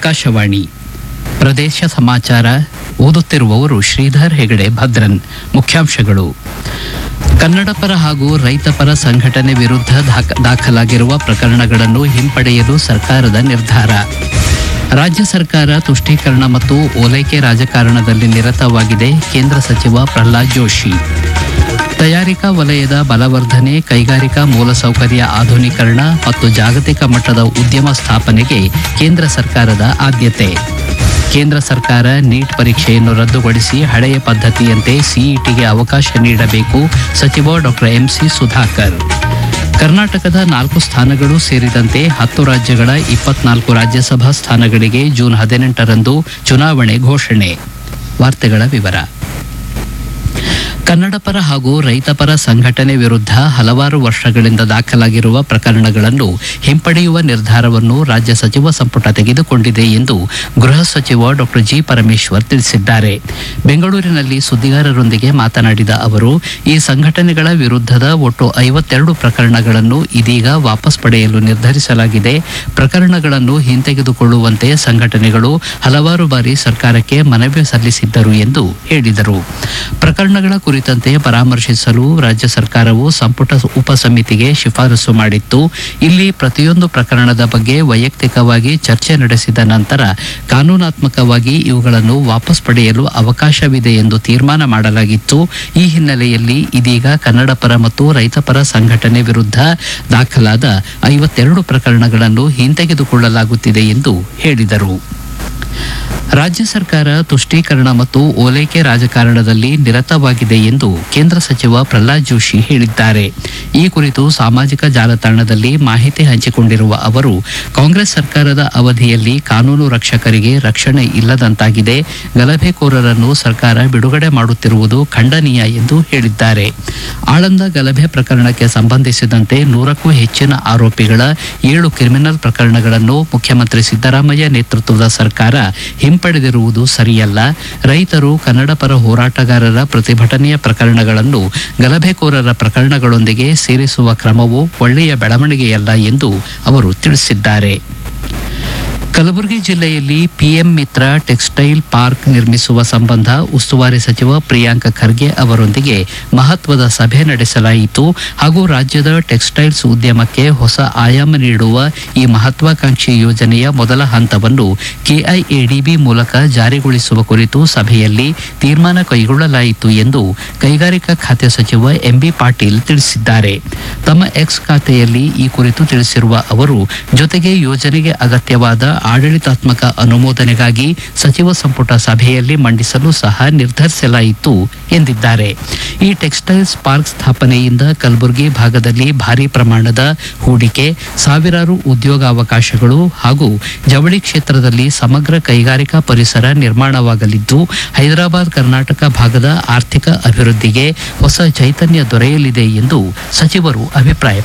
ಆಕಾಶವಾಣಿ ಪ್ರದೇಶ ಸಮಾಚಾರ ಓದುತ್ತಿರುವವರು ಶ್ರೀಧರ್ ಹೆಗಡೆ ಭದ್ರನ್ ಮುಖ್ಯಾಂಶಗಳು ಕನ್ನಡಪರ ಹಾಗೂ ರೈತಪರ ಸಂಘಟನೆ ವಿರುದ್ಧ ದಾಖ- ದಾಖಲಾಗಿರುವ ಪ್ರಕರಣಗಳನ್ನು ಹಿಂಪಡೆಯಲು ಸರ್ಕಾರದ ನಿರ್ಧಾರ ರಾಜ್ಯ ಸರ್ಕಾರ ತುಷ್ಟೀಕರಣ ಮತ್ತು ಓಲೈಕೆ ರಾಜಕಾರಣದಲ್ಲಿ ನಿರತವಾಗಿದೆ ಕೇಂದ್ರ ಸಚಿವ ಪ್ರಹ್ಲಾದ್ ಜೋಶಿ ತಯಾರಿಕಾ ವಲಯದ ಬಲವರ್ಧನೆ ಕೈಗಾರಿಕಾ ಮೂಲಸೌಕರ್ಯ ಆಧುನೀಕರಣ ಮತ್ತು ಜಾಗತಿಕ ಮಟ್ಟದ ಉದ್ಯಮ ಸ್ಥಾಪನೆಗೆ ಕೇಂದ್ರ ಸರ್ಕಾರದ ಆದ್ಯತೆ ಕೇಂದ್ರ ಸರ್ಕಾರ ನೀಟ್ ಪರೀಕ್ಷೆಯನ್ನು ರದ್ದುಗೊಳಿಸಿ ಹಳೆಯ ಪದ್ಧತಿಯಂತೆ ಸಿಇಟಿಗೆ ಅವಕಾಶ ನೀಡಬೇಕು ಸಚಿವ ಡಾಕ್ಟರ್ ಎಂಸಿ ಸುಧಾಕರ್ ಕರ್ನಾಟಕದ ನಾಲ್ಕು ಸ್ಥಾನಗಳು ಸೇರಿದಂತೆ ಹತ್ತು ರಾಜ್ಯಗಳ ಇಪ್ಪತ್ನಾಲ್ಕು ರಾಜ್ಯಸಭಾ ಸ್ಥಾನಗಳಿಗೆ ಜೂನ್ ಹದಿನೆಂಟರಂದು ಚುನಾವಣೆ ಘೋಷಣೆ ವಾರ್ತೆಗಳ ವಿವರ ಕನ್ನಡಪರ ಹಾಗೂ ರೈತಪರ ಸಂಘಟನೆ ವಿರುದ್ಧ ಹಲವಾರು ವರ್ಷಗಳಿಂದ ದಾಖಲಾಗಿರುವ ಪ್ರಕರಣಗಳನ್ನು ಹಿಂಪಡೆಯುವ ನಿರ್ಧಾರವನ್ನು ರಾಜ್ಯ ಸಚಿವ ಸಂಪುಟ ತೆಗೆದುಕೊಂಡಿದೆ ಎಂದು ಗೃಹ ಸಚಿವ ಡಾಕ್ಟರ್ ಜಿ ಪರಮೇಶ್ವರ್ ತಿಳಿಸಿದ್ದಾರೆ ಬೆಂಗಳೂರಿನಲ್ಲಿ ಸುದ್ದಿಗಾರರೊಂದಿಗೆ ಮಾತನಾಡಿದ ಅವರು ಈ ಸಂಘಟನೆಗಳ ವಿರುದ್ಧದ ಒಟ್ಟು ಐವತ್ತೆರಡು ಪ್ರಕರಣಗಳನ್ನು ಇದೀಗ ವಾಪಸ್ ಪಡೆಯಲು ನಿರ್ಧರಿಸಲಾಗಿದೆ ಪ್ರಕರಣಗಳನ್ನು ಹಿಂತೆಗೆದುಕೊಳ್ಳುವಂತೆ ಸಂಘಟನೆಗಳು ಹಲವಾರು ಬಾರಿ ಸರ್ಕಾರಕ್ಕೆ ಮನವಿ ಸಲ್ಲಿಸಿದ್ದರು ಎಂದು ಹೇಳಿದರು ಪ್ರಕರಣಗಳ ಕುರಿತಂತೆ ಪರಾಮರ್ಶಿಸಲು ರಾಜ್ಯ ಸರ್ಕಾರವು ಸಂಪುಟ ಉಪಸಮಿತಿಗೆ ಶಿಫಾರಸು ಮಾಡಿತ್ತು ಇಲ್ಲಿ ಪ್ರತಿಯೊಂದು ಪ್ರಕರಣದ ಬಗ್ಗೆ ವೈಯಕ್ತಿಕವಾಗಿ ಚರ್ಚೆ ನಡೆಸಿದ ನಂತರ ಕಾನೂನಾತ್ಮಕವಾಗಿ ಇವುಗಳನ್ನು ವಾಪಸ್ ಪಡೆಯಲು ಅವಕಾಶವಿದೆ ಎಂದು ತೀರ್ಮಾನ ಮಾಡಲಾಗಿತ್ತು ಈ ಹಿನ್ನೆಲೆಯಲ್ಲಿ ಇದೀಗ ಕನ್ನಡಪರ ಮತ್ತು ರೈತಪರ ಸಂಘಟನೆ ವಿರುದ್ಧ ದಾಖಲಾದ ಐವತ್ತೆರಡು ಪ್ರಕರಣಗಳನ್ನು ಹಿಂತೆಗೆದುಕೊಳ್ಳಲಾಗುತ್ತಿದೆ ಎಂದು ಹೇಳಿದರು ರಾಜ್ಯ ಸರ್ಕಾರ ತುಷ್ಟೀಕರಣ ಮತ್ತು ಓಲೈಕೆ ರಾಜಕಾರಣದಲ್ಲಿ ನಿರತವಾಗಿದೆ ಎಂದು ಕೇಂದ್ರ ಸಚಿವ ಪ್ರಹ್ಲಾದ್ ಜೋಶಿ ಹೇಳಿದ್ದಾರೆ ಈ ಕುರಿತು ಸಾಮಾಜಿಕ ಜಾಲತಾಣದಲ್ಲಿ ಮಾಹಿತಿ ಹಂಚಿಕೊಂಡಿರುವ ಅವರು ಕಾಂಗ್ರೆಸ್ ಸರ್ಕಾರದ ಅವಧಿಯಲ್ಲಿ ಕಾನೂನು ರಕ್ಷಕರಿಗೆ ರಕ್ಷಣೆ ಇಲ್ಲದಂತಾಗಿದೆ ಗಲಭೆಕೋರರನ್ನು ಸರ್ಕಾರ ಬಿಡುಗಡೆ ಮಾಡುತ್ತಿರುವುದು ಖಂಡನೀಯ ಎಂದು ಹೇಳಿದ್ದಾರೆ ಆಳಂದ ಗಲಭೆ ಪ್ರಕರಣಕ್ಕೆ ಸಂಬಂಧಿಸಿದಂತೆ ನೂರಕ್ಕೂ ಹೆಚ್ಚಿನ ಆರೋಪಿಗಳ ಏಳು ಕ್ರಿಮಿನಲ್ ಪ್ರಕರಣಗಳನ್ನು ಮುಖ್ಯಮಂತ್ರಿ ಸಿದ್ದರಾಮಯ್ಯ ನೇತೃತ್ವದ ಸರ್ಕಾರ ಹಿಂಪಡೆದಿರುವುದು ಸರಿಯಲ್ಲ ರೈತರು ಕನ್ನಡ ಪರ ಹೋರಾಟಗಾರರ ಪ್ರತಿಭಟನೆಯ ಪ್ರಕರಣಗಳನ್ನು ಗಲಭೆಕೋರರ ಪ್ರಕರಣಗಳೊಂದಿಗೆ ಸೇರಿಸುವ ಕ್ರಮವು ಒಳ್ಳೆಯ ಬೆಳವಣಿಗೆಯಲ್ಲ ಎಂದು ಅವರು ತಿಳಿಸಿದ್ದಾರೆ ಕಲಬುರಗಿ ಜಿಲ್ಲೆಯಲ್ಲಿ ಪಿಎಂ ಮಿತ್ರ ಟೆಕ್ಸ್ಟೈಲ್ ಪಾರ್ಕ್ ನಿರ್ಮಿಸುವ ಸಂಬಂಧ ಉಸ್ತುವಾರಿ ಸಚಿವ ಪ್ರಿಯಾಂಕ ಖರ್ಗೆ ಅವರೊಂದಿಗೆ ಮಹತ್ವದ ಸಭೆ ನಡೆಸಲಾಯಿತು ಹಾಗೂ ರಾಜ್ಯದ ಟೆಕ್ಸ್ಟೈಲ್ಸ್ ಉದ್ಯಮಕ್ಕೆ ಹೊಸ ಆಯಾಮ ನೀಡುವ ಈ ಮಹತ್ವಾಕಾಂಕ್ಷಿ ಯೋಜನೆಯ ಮೊದಲ ಹಂತವನ್ನು ಕೆಐಎಡಿಬಿ ಮೂಲಕ ಜಾರಿಗೊಳಿಸುವ ಕುರಿತು ಸಭೆಯಲ್ಲಿ ತೀರ್ಮಾನ ಕೈಗೊಳ್ಳಲಾಯಿತು ಎಂದು ಕೈಗಾರಿಕಾ ಖಾತೆ ಸಚಿವ ಎಂಬಿ ಪಾಟೀಲ್ ತಿಳಿಸಿದ್ದಾರೆ ತಮ್ಮ ಎಕ್ಸ್ ಖಾತೆಯಲ್ಲಿ ಈ ಕುರಿತು ತಿಳಿಸಿರುವ ಅವರು ಜೊತೆಗೆ ಯೋಜನೆಗೆ ಅಗತ್ಯವಾದ ಆಡಳಿತಾತ್ಮಕ ಅನುಮೋದನೆಗಾಗಿ ಸಚಿವ ಸಂಪುಟ ಸಭೆಯಲ್ಲಿ ಮಂಡಿಸಲು ಸಹ ನಿರ್ಧರಿಸಲಾಯಿತು ಎಂದಿದ್ದಾರೆ ಈ ಟೆಕ್ಸ್ಟೈಲ್ಸ್ ಪಾರ್ಕ್ ಸ್ಥಾಪನೆಯಿಂದ ಕಲಬುರಗಿ ಭಾಗದಲ್ಲಿ ಭಾರಿ ಪ್ರಮಾಣದ ಹೂಡಿಕೆ ಸಾವಿರಾರು ಉದ್ಯೋಗಾವಕಾಶಗಳು ಹಾಗೂ ಜವಳಿ ಕ್ಷೇತ್ರದಲ್ಲಿ ಸಮಗ್ರ ಕೈಗಾರಿಕಾ ಪರಿಸರ ನಿರ್ಮಾಣವಾಗಲಿದ್ದು ಹೈದರಾಬಾದ್ ಕರ್ನಾಟಕ ಭಾಗದ ಆರ್ಥಿಕ ಅಭಿವೃದ್ಧಿಗೆ ಹೊಸ ಚೈತನ್ಯ ದೊರೆಯಲಿದೆ ಎಂದು ಸಚಿವರು ಅಭಿಪ್ರಾಯ